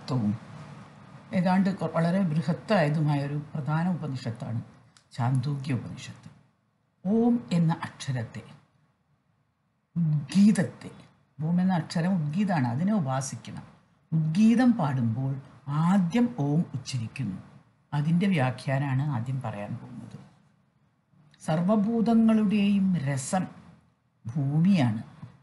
വ്യാപ്തവും ഏതാണ്ട് കൊ- വളരെ ബൃഹത്തായതുമായ ഒരു പ്രധാന ഉപനിഷത്താണ് ചാന്തോക്യ ഉപനിഷത്ത് ഓം എന്ന അക്ഷരത്തെ ഉദ്ഗീതത്തെ ഓം എന്ന അക്ഷരം ഉദ്ഗീതാണ് അതിനെ ഉപാസിക്കണം ഉദ്ഗീതം പാടുമ്പോൾ ആദ്യം ഓം ഉച്ചരിക്കുന്നു അതിൻ്റെ വ്യാഖ്യാനാണ് ആദ്യം പറയാൻ പോകുന്നത് സർവഭൂതങ്ങളുടെയും രസം ഭൂമിയാണ്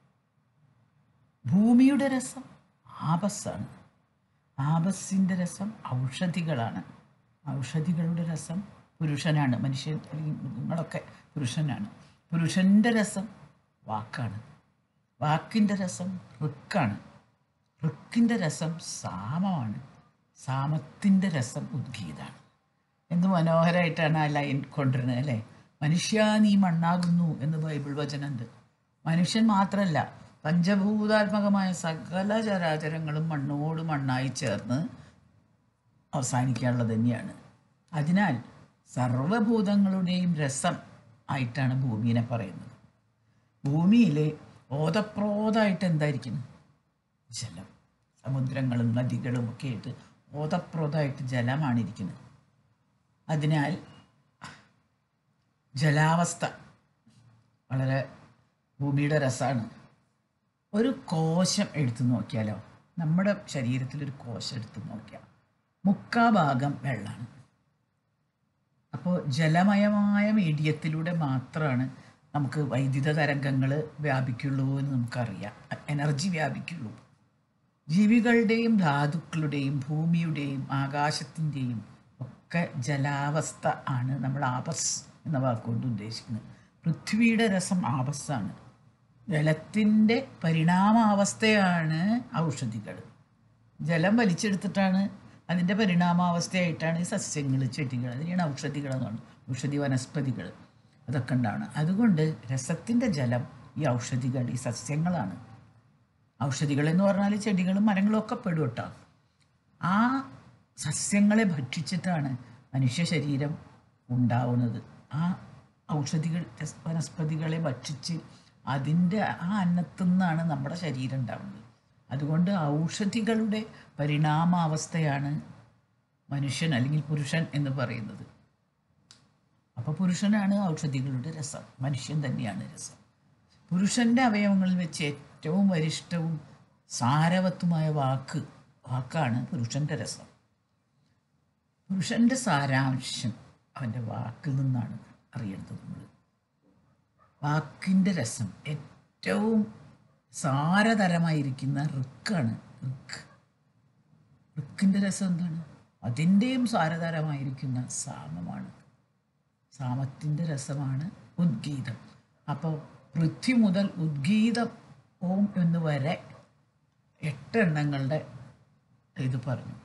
ഭൂമിയുടെ രസം ആപസ്സാണ് ആപസ്സിൻ്റെ രസം ഔഷധികളാണ് ഔഷധികളുടെ രസം പുരുഷനാണ് മനുഷ്യൻ അല്ലെങ്കിൽ മൃഗങ്ങളൊക്കെ പുരുഷനാണ് പുരുഷൻ്റെ രസം വാക്കാണ് വാക്കിൻ്റെ രസം ഋക്കാണ് ഋക്കിൻ്റെ രസം സാമമാണ് സാമത്തിൻ്റെ രസം ഉദ്ഗീതാണ് എന്ത് മനോഹരമായിട്ടാണ് ആ ലൈൻ കൊണ്ടുവരുന്നത് അല്ലേ മനുഷ്യ നീ മണ്ണാകുന്നു എന്ന് ബൈബിൾ വചനമുണ്ട് മനുഷ്യൻ മാത്രമല്ല പഞ്ചഭൂതാത്മകമായ സകല ചരാചരങ്ങളും മണ്ണോട് മണ്ണായി ചേർന്ന് അവസാനിക്കാനുള്ളത് തന്നെയാണ് അതിനാൽ സർവഭൂതങ്ങളുടെയും രസം ആയിട്ടാണ് ഭൂമിയെ പറയുന്നത് ഭൂമിയിൽ ഓതപ്രോതായിട്ട് എന്തായിരിക്കുന്നു ജലം സമുദ്രങ്ങളും നദികളും ഒക്കെ ആയിട്ട് ഓതപ്രോതായിട്ട് ജലമാണ് ഇരിക്കുന്നത് അതിനാൽ ജലാവസ്ഥ വളരെ ഭൂമിയുടെ രസമാണ് ഒരു കോശം എടുത്തു നോക്കിയാലോ നമ്മുടെ ശരീരത്തിലൊരു കോശം എടുത്തു നോക്കിയാൽ മുക്കാ ഭാഗം വെള്ളമാണ് അപ്പോൾ ജലമയമായ മീഡിയത്തിലൂടെ മാത്രമാണ് നമുക്ക് വൈദ്യുത തരംഗങ്ങൾ വ്യാപിക്കുള്ളൂ എന്ന് നമുക്കറിയാം എനർജി വ്യാപിക്കുള്ളൂ ജീവികളുടെയും ധാതുക്കളുടെയും ഭൂമിയുടെയും ആകാശത്തിൻ്റെയും ഒക്കെ ജലാവസ്ഥ ആണ് നമ്മൾ ആപസ് എന്ന വാക്കുകൊണ്ട് ഉദ്ദേശിക്കുന്നത് പൃഥ്വിയുടെ രസം ആപസ്സാണ് ജലത്തിൻ്റെ പരിണാമാവസ്ഥയാണ് ഔഷധികൾ ജലം വലിച്ചെടുത്തിട്ടാണ് അതിൻ്റെ പരിണാമാവസ്ഥയായിട്ടാണ് ഈ സസ്യങ്ങൾ ചെടികൾ അതിനെയാണ് ഔഷധികൾ എന്ന് പറയുന്നത് ഔഷധി വനസ്പതികൾ അതൊക്കെ ഉണ്ടാവണം അതുകൊണ്ട് രസത്തിൻ്റെ ജലം ഈ ഔഷധികൾ ഈ സസ്യങ്ങളാണ് ഔഷധികൾ എന്ന് പറഞ്ഞാൽ ചെടികളും മരങ്ങളും ഒക്കെ പെടും കേട്ടോ ആ സസ്യങ്ങളെ ഭക്ഷിച്ചിട്ടാണ് മനുഷ്യ ശരീരം ഉണ്ടാവുന്നത് ആ ഔഷധികൾ രസ്- വനസ്പതികളെ ഭക്ഷിച്ച് അതിൻ്റെ ആ അന്നത്തു നിന്നാണ് നമ്മുടെ ശരീരം ഉണ്ടാവുന്നത് അതുകൊണ്ട് ഔഷധികളുടെ പരിണാമാവസ്ഥയാണ് മനുഷ്യൻ അല്ലെങ്കിൽ പുരുഷൻ എന്ന് പറയുന്നത് അപ്പോൾ പുരുഷനാണ് ഔഷധികളുടെ രസം മനുഷ്യൻ തന്നെയാണ് രസം പുരുഷൻ്റെ അവയവങ്ങളിൽ വെച്ച് ഏറ്റവും വരിഷ്ഠവും സാരവത്തുമായ വാക്ക് വാക്കാണ് പുരുഷൻ്റെ രസം പുരുഷൻ്റെ സാരാംശം അവൻ്റെ വാക്കിൽ നിന്നാണ് അറിയേണ്ടത് നമ്മൾ വാക്കിൻ്റെ രസം ഏറ്റവും സാരതരമായിരിക്കുന്ന ഋക്കാണ് ഋക്ക് ഋക്കിൻ്റെ രസം എന്താണ് അതിൻ്റെയും സാരതരമായിരിക്കുന്ന സാമമാണ് സാമത്തിൻ്റെ രസമാണ് ഉദ്ഗീതം അപ്പോൾ പൃഥ്വി മുതൽ ഉദ്ഗീതം ഓം എന്ന് വരെ എട്ട് എണ്ണങ്ങളുടെ ഇത് പറഞ്ഞു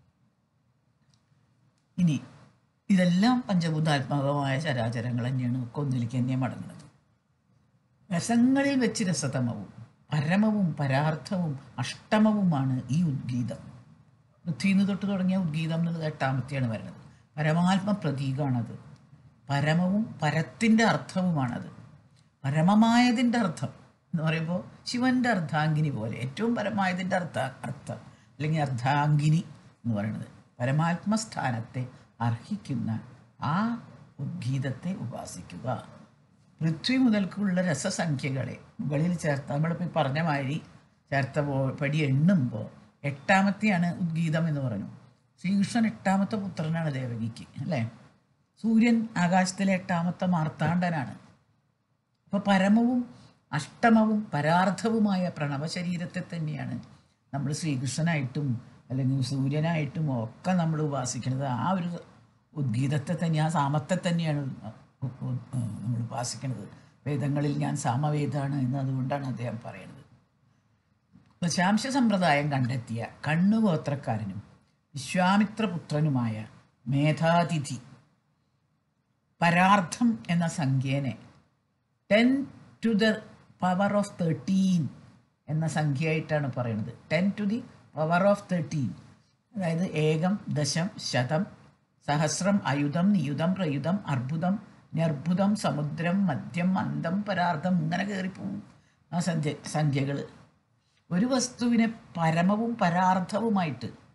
ഇനി ഇതെല്ലാം പഞ്ചഭൂതാത്മകമായ ചരാചരങ്ങൾ തന്നെയാണ് ഒക്കെ ഒന്നിലേക്ക് തന്നെ മടങ്ങുന്നത് രസങ്ങളിൽ വെച്ച് രസതമവും പരമവും പരാർത്ഥവും അഷ്ടമവുമാണ് ഈ ഉദ്ഗീതം പൃഥ്വിന്ന് തൊട്ട് തുടങ്ങിയ ഉദ്ഗീതം എന്നുള്ളത് എട്ടാമത്തെയാണ് വരുന്നത് പരമാത്മ പ്രതീകമാണത് പരമവും പരത്തിൻ്റെ അർത്ഥവുമാണത് പരമമായതിൻ്റെ അർത്ഥം എന്ന് പറയുമ്പോൾ ശിവൻ്റെ അർദ്ധാംഗിനി പോലെ ഏറ്റവും പരമായതിൻ്റെ അർത്ഥ അർത്ഥം അല്ലെങ്കിൽ അർദ്ധാംഗിനി എന്ന് പറയുന്നത് പരമാത്മസ്ഥാനത്തെ അർഹിക്കുന്ന ആ ഉദ്ഗീതത്തെ ഉപാസിക്കുക പൃഥ്വി മുതൽക്കുള്ള രസസംഖ്യകളെ മുകളിൽ ചേർത്ത് നമ്മളിപ്പോൾ ഈ പറഞ്ഞ മാതിരി ചേർത്ത പോ- പടി എണ്ണുമ്പോൾ എട്ടാമത്തെയാണ് ഉദ്ഗീതം എന്ന് പറഞ്ഞു ശ്രീകൃഷ്ണൻ എട്ടാമത്തെ പുത്രനാണ് ദേവകിക്ക് അല്ലേ സൂര്യൻ ആകാശത്തിലെ എട്ടാമത്തെ മാർത്താണ്ഡനാണ് അപ്പോൾ പരമവും അഷ്ടമവും പരാർത്ഥവുമായ പ്രണവശരീരത്തെ തന്നെയാണ് നമ്മൾ ശ്രീകൃഷ്ണനായിട്ടും അല്ലെങ്കിൽ സൂര്യനായിട്ടും ഒക്കെ നമ്മൾ ഉപാസിക്കുന്നത് ആ ഒരു ഉദ്ഗീതത്തെ തന്നെ ആ സാമത്തെ തന്നെയാണ് ഉ- ഉ- നമ്മൾ ഉപാസിക്കുന്നത് വേദങ്ങളിൽ ഞാൻ സാമവേദാണ് എന്ന് അതുകൊണ്ടാണ് അദ്ദേഹം പറയുന്നത് ദശാംശ സമ്പ്രദായം കണ്ടെത്തിയ കണ്ണുഗോത്രക്കാരനും വിശ്വാമിത്രപുത്രനുമായ മേധാതിഥി പരാർത്ഥം എന്ന സംഖ്യേനെ ten to the power of thirteen എന്ന സംഖ്യയായിട്ടാണ് പറയുന്നത് ten to the power of thirteen അതായത് ഏകം ദശം ശതം സഹസ്രം അയുധം നിയുധം പ്രയുധം അർബുദം നിർബുദം സമുദ്രം മദ്യം അന്തം പരാർത്ഥം ഇങ്ങനെ കയറിപ്പോവും ആ സംഖ്യ സംഖ്യകൾ ഒരു വസ്തുവിനെ പരമവും പരാർത്ഥവുമായിട്ട്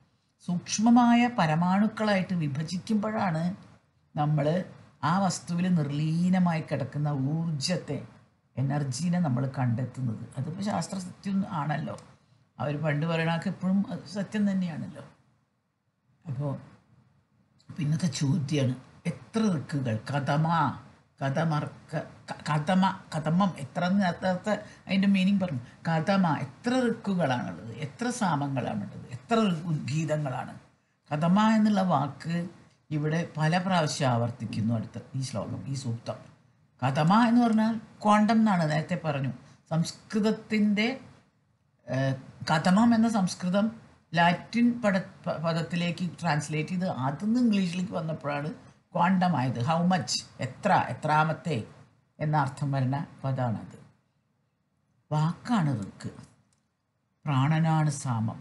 സൂക്ഷ്മമായ പരമാണുക്കളായിട്ട് വിഭജിക്കുമ്പോഴാണ് നമ്മൾ ആ വസ്തുവിൽ നിർലീനമായി കിടക്കുന്ന ഊർജത്തെ എനർജീനെ നമ്മൾ കണ്ടെത്തുന്നത് അതിപ്പോൾ ശാസ്ത്ര സത്യം ആണല്ലോ അവർ പണ്ട് പറയണതൊക്കെ എപ്പോഴും അത് സത്യം തന്നെയാണല്ലോ അപ്പോൾ പിന്നത്തെ ചോദ്യമാണ് എത്ര ഋക്കുകൾ കഥമ കഥമർക്ക ക- കഥമ കഥമം എത്ര നേരത്തെ അതിൻ്റെ മീനിങ് പറഞ്ഞു കഥമ എത്ര ഋക്കുകളാണുള്ളത് എത്ര സാമങ്ങളാണുള്ളത് എത്ര ഉദ്ഗീതങ്ങളാണ് കഥമ എന്നുള്ള വാക്ക് ഇവിടെ പല പ്രാവശ്യം ആവർത്തിക്കുന്നു അടുത്ത ഈ ശ്ലോകം ഈ സൂക്തം കഥമ എന്ന് പറഞ്ഞാൽ ക്വാണ്ടം എന്നാണ് നേരത്തെ പറഞ്ഞു സംസ്കൃതത്തിൻ്റെ ഏഹ് കഥമം എന്ന സംസ്കൃതം ലാറ്റിൻ പദ പ- പദത്തിലേക്ക് ട്രാൻസ്ലേറ്റ് ചെയ്ത് അതിന്ന് ഇംഗ്ലീഷിലേക്ക് വന്നപ്പോഴാണ് ക്വാണ്ടം ആയത് ഹൗ മച്ച് എത്ര എത്രാമത്തെ എന്ന അർത്ഥം വരുന്ന പദമാണത് വാക്കാണ് ഋക്ക് പ്രാണനാണ് സാമം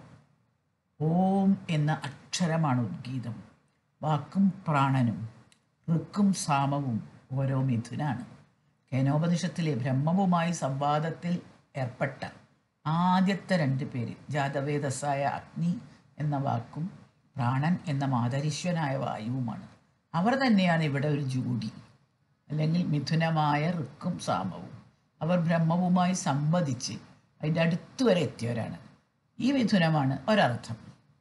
ഓം എന്ന അക്ഷരമാണ് ഉദ്ഗീതം വാക്കും പ്രാണനും ഋക്കും സാമവും ഓരോ മിഥുനാണ് കേനോപനിഷത്തിലെ ബ്രഹ്മവുമായി സംവാദത്തിൽ ഏർപ്പെട്ട ആദ്യത്തെ രണ്ട് പേര് ജാതവേദസ്സായ അഗ്നി എന്ന വാക്കും പ്രാണൻ എന്ന മാതരീശ്വനായ വായുവുമാണ് അവർ തന്നെയാണ് ഇവിടെ ഒരു ജോഡി അല്ലെങ്കിൽ മിഥുനമായ ഋക്കും സാമവും അവർ ബ്രഹ്മവുമായി സംവദിച്ച് അതിൻ്റെ അടുത്ത് വരെ എത്തിയവരാണ് ഈ മിഥുനമാണ് ഒരർത്ഥം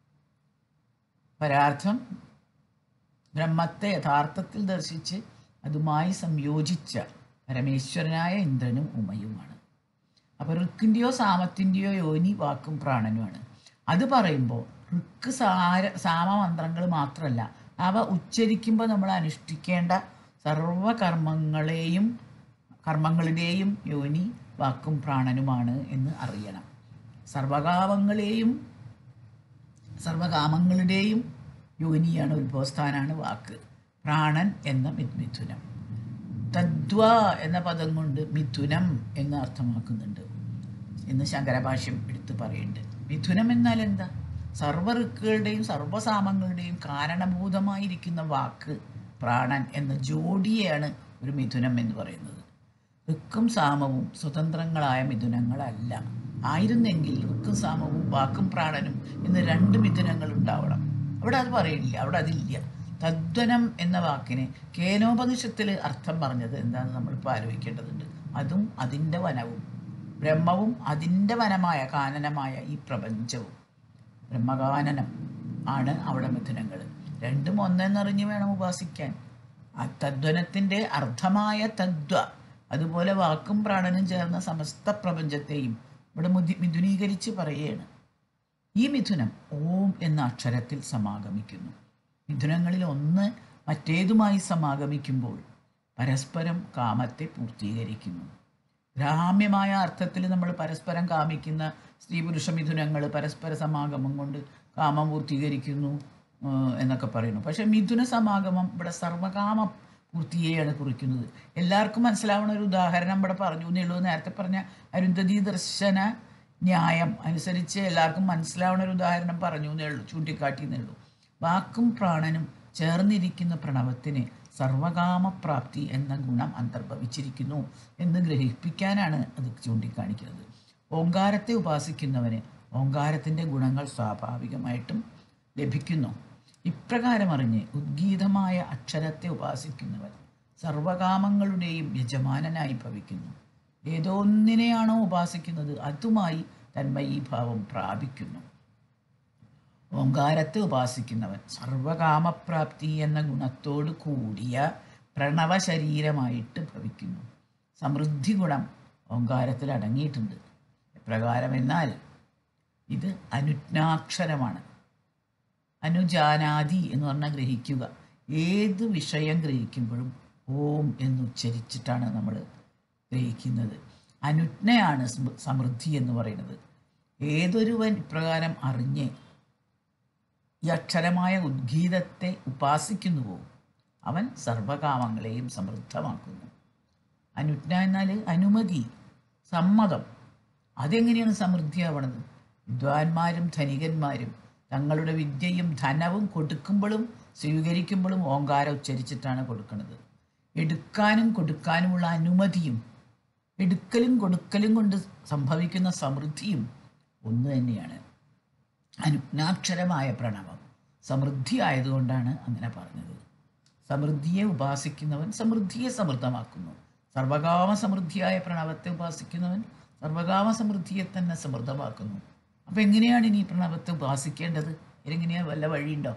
പരാർത്ഥം ബ്രഹ്മത്തെ യഥാർത്ഥത്തിൽ ദർശിച്ച് അതുമായി സംയോജിച്ച പരമേശ്വരനായ ഇന്ദ്രനും ഉമയുമാണ് അപ്പോൾ ഋക്കിൻ്റെയോ സാമത്തിൻ്റെയോ യോനി വാക്കും പ്രാണനുമാണ് അത് പറയുമ്പോൾ ഋക്ക് സാര സാമമന്ത്രങ്ങൾ മാത്രമല്ല അവ ഉച്ചരിക്കുമ്പോൾ നമ്മൾ അനുഷ്ഠിക്കേണ്ട സർവകർമ്മങ്ങളെയും കർമ്മങ്ങളുടെയും യോനി വാക്കും പ്രാണനുമാണ് എന്ന് അറിയണം സർവകാമങ്ങളെയും സർവകാമങ്ങളുടെയും യോനിയാണ് ഉത്ഭവസ്ഥാനാണ് വാക്ക് പ്രാണൻ എന്ന മി- മിഥുനം തദ്വ എന്ന പദം കൊണ്ട് മിഥുനം എന്ന് അർത്ഥമാക്കുന്നുണ്ട് എന്ന് ശങ്കരഭാഷ്യം എടുത്തു പറയുന്നുണ്ട് മിഥുനം എന്നാൽ എന്താ സർവ്വ ഋക്കുകളുടെയും സർവ്വസാമങ്ങളുടെയും കാരണഭൂതമായിരിക്കുന്ന വാക്ക് പ്രാണൻ എന്ന ജോഡിയെയാണ് ഒരു മിഥുനം എന്ന് പറയുന്നത് ഋക്കും സാമവും സ്വതന്ത്രങ്ങളായ മിഥുനങ്ങളല്ല ആയിരുന്നെങ്കിൽ ഋക്കും സാമവും വാക്കും പ്രാണനും എന്ന് രണ്ട് മിഥുനങ്ങൾ ഉണ്ടാവണം അവിടെ അത് പറയില്ല അവിടെ അതില്ല തദ്വനം എന്ന വാക്കിന് കേനോപനിഷത്തിൽ അർത്ഥം പറഞ്ഞത് എന്താണെന്ന് നമ്മളിപ്പോൾ ആലോചിക്കേണ്ടതുണ്ട് അതും അതിൻ്റെ വനവും ബ്രഹ്മവും അതിൻ്റെ വനമായ കാനനമായ ഈ പ്രപഞ്ചവും ബ്രഹ്മകാനനം ആണ് അവിടെ മിഥുനങ്ങൾ രണ്ടും ഒന്നെന്നറിഞ്ഞ് വേണം ഉപാസിക്കാൻ ആ തദ്വനത്തിൻ്റെ അർത്ഥമായ തദ്വ അതുപോലെ വാക്കും പ്രാണനും ചേർന്ന സമസ്ത പ്രപഞ്ചത്തെയും ഇവിടെ മുതി മിഥുനീകരിച്ച് പറയുകയാണ് ഈ മിഥുനം ഓം എന്ന അക്ഷരത്തിൽ സമാഗമിക്കുന്നു മിഥുനങ്ങളിൽ ഒന്ന് മറ്റേതുമായി സമാഗമിക്കുമ്പോൾ പരസ്പരം കാമത്തെ പൂർത്തീകരിക്കുന്നു ഗ്രാമ്യമായ അർത്ഥത്തിൽ നമ്മൾ പരസ്പരം കാമിക്കുന്ന സ്ത്രീ പുരുഷ മിഥുനങ്ങൾ പരസ്പര സമാഗമം കൊണ്ട് കാമം പൂർത്തീകരിക്കുന്നു ആ, എന്നൊക്കെ പറയുന്നു പക്ഷേ മിഥുന സമാഗമം ഇവിടെ സർവകാമ പൂർത്തിയെയാണ് കുറിക്കുന്നത് എല്ലാവർക്കും മനസ്സിലാവുന്ന ഒരു ഉദാഹരണം ഇവിടെ പറഞ്ഞു എന്നേ ഉള്ളൂ നേരത്തെ പറഞ്ഞ അരുന്ധതി ദർശന ന്യായം അനുസരിച്ച് എല്ലാവർക്കും മനസ്സിലാവുന്ന ഒരു ഉദാഹരണം പറഞ്ഞു എന്നേ ഉള്ളൂ ചൂണ്ടിക്കാട്ടി എന്നേ ഉള്ളൂ വാക്കും പ്രാണനും ചേർന്നിരിക്കുന്ന പ്രണവത്തിന് സർവകാമപ്രാപ്തി എന്ന ഗുണം അന്തർഭവിച്ചിരിക്കുന്നു എന്ന് ഗ്രഹിപ്പിക്കാനാണ് അത് ചൂണ്ടിക്കാണിക്കുന്നത് ഓങ്കാരത്തെ ഉപാസിക്കുന്നവന് ഓങ്കാരത്തിൻ്റെ ഗുണങ്ങൾ സ്വാഭാവികമായിട്ടും ലഭിക്കുന്നു ഇപ്രകാരം അറിഞ്ഞ് ഉദ്ഗീതമായ അക്ഷരത്തെ ഉപാസിക്കുന്നവൻ സർവകാമങ്ങളുടെയും യജമാനനായി ഭവിക്കുന്നു ഏതൊന്നിനെയാണോ ഉപാസിക്കുന്നത് അതുമായി തന്മയീഭാവം പ്രാപിക്കുന്നു ഓങ്കാരത്തെ ഉപാസിക്കുന്നവൻ സർവകാമപ്രാപ്തി എന്ന ഗുണത്തോട് കൂടിയ പ്രണവ ശരീരമായിട്ട് ഭവിക്കുന്നു സമൃദ്ധി ഗുണം ഓങ്കാരത്തിൽ അടങ്ങിയിട്ടുണ്ട് എപ്രകാരം എന്നാൽ ഇത് അനുജ്ഞാക്ഷരമാണ് അനുജാനാദി എന്ന് പറഞ്ഞാൽ ഗ്രഹിക്കുക ഏത് വിഷയം ഗ്രഹിക്കുമ്പോഴും ഓം എന്ന് ഉച്ചരിച്ചിട്ടാണ് നമ്മൾ ഗ്രഹിക്കുന്നത് അനുജ്ഞയാണ് സമൃ- സമൃദ്ധി എന്ന് പറയുന്നത് ഏതൊരുവൻ ഇപ്രകാരം അറിഞ്ഞ് ഈ അക്ഷരമായ ഉദ്ഗീതത്തെ ഉപാസിക്കുന്നുവോ അവൻ സർവകാമങ്ങളെയും സമൃദ്ധമാക്കുന്നു അനുജ്ഞ എന്നാൽ അനുമതി സമ്മതം അതെങ്ങനെയാണ് സമൃദ്ധിയാവണത് വിദ്വാൻമാരും ധനികന്മാരും തങ്ങളുടെ വിദ്യയും ധനവും കൊടുക്കുമ്പോഴും സ്വീകരിക്കുമ്പോഴും ഓങ്കാരം ഉച്ചരിച്ചിട്ടാണ് കൊടുക്കുന്നത് എടുക്കാനും കൊടുക്കാനുമുള്ള അനുമതിയും എടുക്കലും കൊടുക്കലും കൊണ്ട് സംഭവിക്കുന്ന സമൃദ്ധിയും ഒന്ന് തന്നെയാണ് അനുജ്ഞാക്ഷരമായ പ്രണവം സമൃദ്ധി ആയതുകൊണ്ടാണ് അങ്ങനെ പറഞ്ഞത് സമൃദ്ധിയെ ഉപാസിക്കുന്നവൻ സമൃദ്ധിയെ സമൃദ്ധമാക്കുന്നു സർവകാമ സമൃദ്ധിയായ പ്രണവത്തെ ഉപാസിക്കുന്നവൻ സർവകാമ സമൃദ്ധിയെ തന്നെ സമൃദ്ധമാക്കുന്നു അപ്പം എങ്ങനെയാണ് ഇനി ഈ പ്രണവത്തെ ഉപാസിക്കേണ്ടത് എങ്ങനെയാ വല്ല വഴിയുണ്ടോ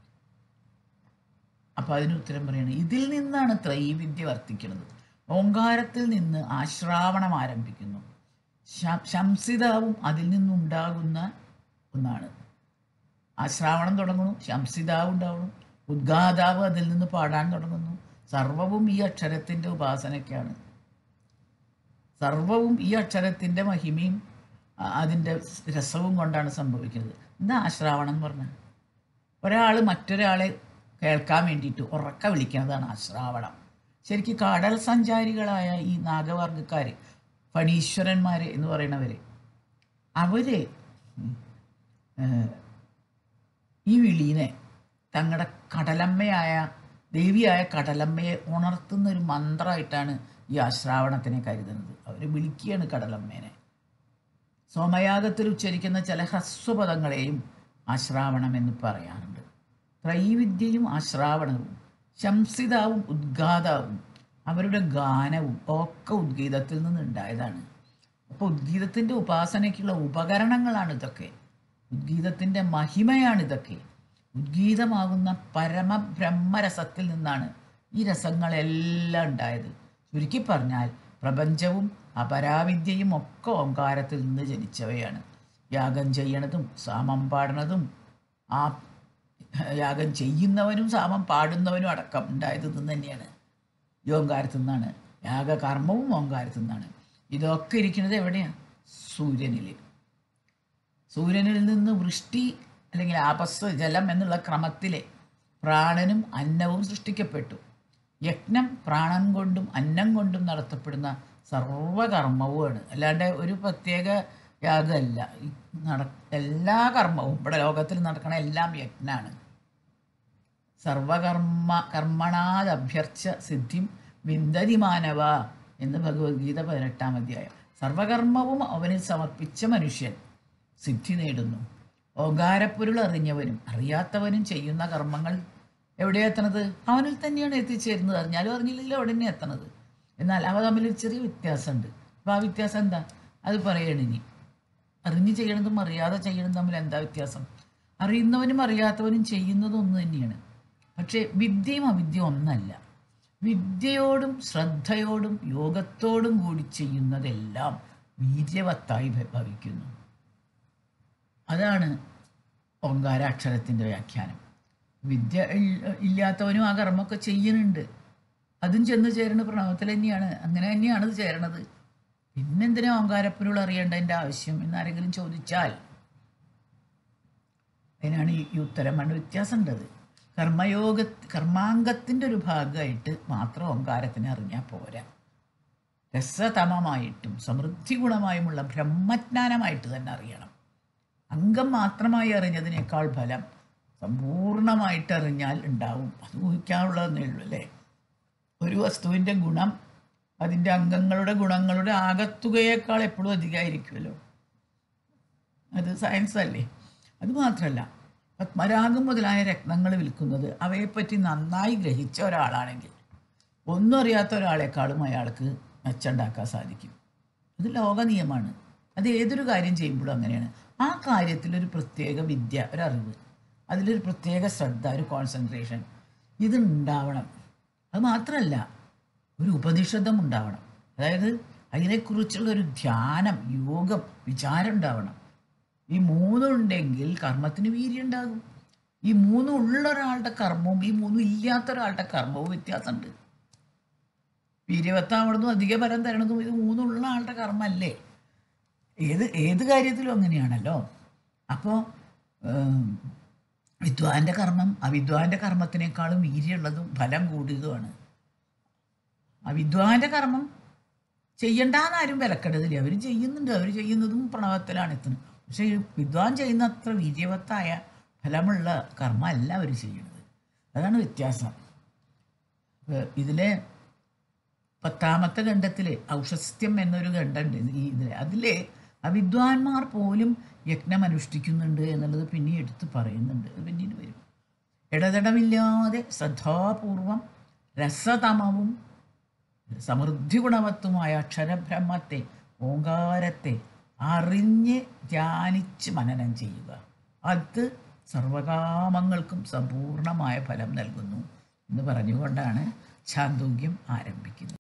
അപ്പം അതിന് ഉത്തരം പറയണം ഇതിൽ നിന്നാണ് ത്രൈവിദ്യ വർത്തിക്കുന്നത് ഓങ്കാരത്തിൽ നിന്ന് ആശ്രാവണം ആരംഭിക്കുന്നു ശ- ശംസിതാവും അതിൽ നിന്നുണ്ടാകുന്ന ഒന്നാണ് ആശ്രാവണം തുടങ്ങുന്നു ശംസിതാവ് ഉണ്ടാവണം ഉദ്ഗാതാവ് അതിൽ നിന്ന് പാടാൻ തുടങ്ങുന്നു സർവവും ഈ അക്ഷരത്തിൻ്റെ ഉപാസനയ്ക്കാണ് സർവവും ഈ അക്ഷരത്തിൻ്റെ മഹിമയും അ- അതിൻ്റെ രസവും കൊണ്ടാണ് സംഭവിക്കുന്നത് എന്താ ആശ്രാവണം എന്ന് പറഞ്ഞാൽ ഒരാൾ മറ്റൊരാളെ കേൾക്കാൻ വേണ്ടിയിട്ട് ഉറക്ക വിളിക്കുന്നതാണ് ആശ്രാവണം ശരിക്കും കടൽ സഞ്ചാരികളായ ഈ നാഗവർഗക്കാർ ഫണീശ്വരന്മാർ എന്ന് പറയുന്നവർ അവർ ഈ വിളീനെ തങ്ങളുടെ കടലമ്മയായ ദേവിയായ കടലമ്മയെ ഉണർത്തുന്ന ഒരു മന്ത്രമായിട്ടാണ് ഈ ആശ്രാവണത്തിനെ കരുതുന്നത് അവർ വിളിക്കുകയാണ് കടലമ്മേനെ സോമയാഗത്തിൽ ഉച്ചരിക്കുന്ന ചില ഹ്രസ്വപദങ്ങളെയും ആശ്രാവണം എന്ന് പറയാറുണ്ട് ത്രൈവിദ്യയും ആശ്രാവണവും ശംസിതാവും ഉദ്ഗാതാവും അവരുടെ ഗാനവും ഒക്കെ ഉദ്ഗീതത്തിൽ നിന്നുണ്ടായതാണ് അപ്പോൾ ഉദ്ഗീതത്തിൻ്റെ ഉപാസനയ്ക്കുള്ള ഉപകരണങ്ങളാണ് ഇതൊക്കെ ഉദ്ഗീതത്തിൻ്റെ മഹിമയാണ് ഇതൊക്കെ ഉദ്ഗീതമാകുന്ന പരമബ്രഹ്മരസത്തിൽ നിന്നാണ് ഈ രസങ്ങളെല്ലാം ഉണ്ടായത് ചുരുക്കി പറഞ്ഞാൽ പ്രപഞ്ചവും അപരാവിദ്യയും ഒക്കെ ഓങ്കാരത്തിൽ നിന്ന് ജനിച്ചവയാണ് യാഗം ചെയ്യണതും സാമം പാടണതും ആ യാഗം ചെയ്യുന്നവനും സാമം പാടുന്നവനും അടക്കം ഉണ്ടായത് നിന്ന് തന്നെയാണ് ഈ ഓങ്കാരത്തിൽ നിന്നാണ് യാഗകർമ്മവും ഓങ്കാരത്തിൽ നിന്നാണ് ഇതൊക്കെ ഇരിക്കുന്നത് എവിടെയാണ് സൂര്യനിൽ സൂര്യനിൽ നിന്ന് വൃഷ്ടി അല്ലെങ്കിൽ ആപസ് ജലം എന്നുള്ള ക്രമത്തിലെ പ്രാണനും അന്നവും സൃഷ്ടിക്കപ്പെട്ടു യജ്ഞം പ്രാണൻ കൊണ്ടും അന്നം കൊണ്ടും നടത്തപ്പെടുന്ന സർവകർമ്മവുമാണ് അല്ലാണ്ട് ഒരു പ്രത്യേക യാഗമല്ല ഈ നട എല്ലാ കർമ്മവും ഇവിടെ ലോകത്തിൽ നടക്കണ എല്ലാം യജ്ഞാണ് സർവകർമ്മ കർമ്മണാദഭ്യർച്ച സിദ്ധിം വിന്ദതി മാനവ എന്ന് ഭഗവത്ഗീത പതിനെട്ടാം അധ്യായം സർവകർമ്മവും അവനിൽ സമർപ്പിച്ച മനുഷ്യൻ സിദ്ധി നേടുന്നു ഓങ്കാരപ്പൊരുൾ അറിഞ്ഞവനും അറിയാത്തവനും ചെയ്യുന്ന കർമ്മങ്ങൾ എവിടെയാണ് എത്തണത് അവനിൽ തന്നെയാണ് എത്തിച്ചേരുന്നത് അറിഞ്ഞാലും അറിഞ്ഞില്ലെങ്കിലും അവിടെ തന്നെ എത്തണത് എന്നാൽ അവ തമ്മിൽ ഒരു ചെറിയ വ്യത്യാസമുണ്ട് അപ്പോൾ ആ വ്യത്യാസം എന്താ അത് പറയണിനി അറിഞ്ഞ് ചെയ്യണതും അറിയാതെ ചെയ്യണതും തമ്മിൽ എന്താ വ്യത്യാസം അറിയുന്നവനും അറിയാത്തവനും ചെയ്യുന്നതും ഒന്ന് തന്നെയാണ് പക്ഷേ വിദ്യയും അവിദ്യയും ഒന്നല്ല വിദ്യയോടും ശ്രദ്ധയോടും യോഗത്തോടും കൂടി ചെയ്യുന്നതെല്ലാം വീര്യവത്തായി ഭ- ഭവിക്കുന്നു അതാണ് ഓങ്കാരാക്ഷരത്തിൻ്റെ വ്യാഖ്യാനം വിദ്യ ഇൽ- ഇല്ലാത്തവനും ആ കർമ്മമൊക്കെ ചെയ്യുന്നുണ്ട് അതും ചെന്ന് ചേരുന്ന പ്രണവത്തിൽ തന്നെയാണ് അങ്ങനെ തന്നെയാണ് ഇത് ചേരണത് പിന്നെന്തിനാ ഓങ്കാരപ്പൊരുൾ അറിയേണ്ടതിൻ്റെ ആവശ്യം എന്നാരെങ്കിലും ചോദിച്ചാൽ അതിനാണ് ഈ ഈ ഉത്തരം ആണ് വ്യത്യാസമുണ്ടത് കർമ്മയോഗ കർമാംഗത്തിൻ്റെ ഒരു ഭാഗമായിട്ട് മാത്രം ഓങ്കാരത്തിനെ അറിഞ്ഞാൽ പോരാ രസതമമായിട്ടും സമൃദ്ധി ഗുണമായുമുള്ള ബ്രഹ്മജ്ഞാനമായിട്ട് തന്നെ അറിയണം അംഗം മാത്രമായി അറിഞ്ഞതിനേക്കാൾ ഫലം സമ്പൂർണമായിട്ട് അറിഞ്ഞാൽ ഉണ്ടാവും അത് ഊഹിക്കാനുള്ളതെന്നേ ഉള്ളൂ അല്ലേ ഒരു വസ്തുവിൻ്റെ ഗുണം അതിൻ്റെ അംഗങ്ങളുടെ ഗുണങ്ങളുടെ ആകത്തുകയേക്കാൾ എപ്പോഴും അധികമായിരിക്കുമല്ലോ അത് സയൻസ് അല്ലേ അത് മാത്രമല്ല പത്മരാഗം മുതലായ രത്നങ്ങൾ വിൽക്കുന്നത് അവയെപ്പറ്റി നന്നായി ഗ്രഹിച്ച ഒരാളാണെങ്കിൽ ഒന്നും അറിയാത്ത ഒരാളെക്കാളും അയാൾക്ക് മെച്ചുണ്ടാക്കാൻ സാധിക്കും അത് ലോക നിയമമാണ് അത് ഏതൊരു കാര്യം ചെയ്യുമ്പോഴും അങ്ങനെയാണ് ആ കാര്യത്തിൽ ഒരു പ്രത്യേക വിദ്യ ഒരറിവ് അതിലൊരു പ്രത്യേക ശ്രദ്ധ ഒരു കോൺസെൻട്രേഷൻ ഇത് ഉണ്ടാവണം അത് മാത്രമല്ല ഒരു ഉപനിഷദം ഉണ്ടാവണം അതായത് അതിനെക്കുറിച്ചുള്ള ഒരു ധ്യാനം യോഗം വിചാരം ഉണ്ടാവണം ഈ മൂന്നും ഉണ്ടെങ്കിൽ കർമ്മത്തിന് വീര്യം ഉണ്ടാകും ഈ മൂന്നും ഉള്ള ഒരാളുടെ കർമ്മവും ഈ മൂന്നും ഇല്ലാത്ത ഒരാളുടെ കർമ്മവും വ്യത്യാസമുണ്ട് വീര്യവത്താവണതും അധിക ഫലം തരണതും ഇത് മൂന്നുള്ള ആളുടെ കർമ്മല്ലേ ഏത് ഏത് കാര്യത്തിലും അങ്ങനെയാണല്ലോ അപ്പോൾ വിദ്വാൻ്റെ കർമ്മം അവിദ്വാൻ്റെ കർമ്മത്തിനേക്കാളും വീര്യമുള്ളതും ഫലം കൂടിയതുമാണ് അവിദ്വാൻ്റെ കർമ്മം ചെയ്യണ്ടെന്ന് ആരും വിലക്കെടുതില്ല അവർ ചെയ്യുന്നുണ്ട് അവർ ചെയ്യുന്നതും പ്രണവത്തിലാണ് എത്തുന്നത് പക്ഷേ ഈ വിദ്വാൻ ചെയ്യുന്ന അത്ര വീര്യവത്തായ ഫലമുള്ള കർമ്മമല്ല അവർ ചെയ്യുന്നത് അതാണ് വ്യത്യാസം ഏഹ് ഇതിലെ പത്താമത്തെ ഖണ്ഡത്തിൽ ഔഷസ്ത്യം എന്നൊരു ഖണ്ഡമുണ്ട് ഇത് ഈ ഇതിൽ അതിലെ അവിദ്വാൻമാർ പോലും യജ്ഞം അനുഷ്ഠിക്കുന്നുണ്ട് എന്നുള്ളത് പിന്നെ എടുത്ത് പറയുന്നുണ്ട് അത് പിന്നീട് വരും ഇടതടമില്ലാതെ ശ്രദ്ധാപൂർവം രസതമവും സമൃദ്ധി ഗുണവത്തുമായ അക്ഷരബ്രഹ്മത്തെ ഓങ്കാരത്തെ അറിഞ്ഞ് ധ്യാനിച്ച് മനനം ചെയ്യുക അത് സർവകാമങ്ങൾക്കും സമ്പൂർണമായ ഫലം നൽകുന്നു എന്ന് പറഞ്ഞുകൊണ്ടാണ് ചാന്തോഗ്യം ആരംഭിക്കുന്നത്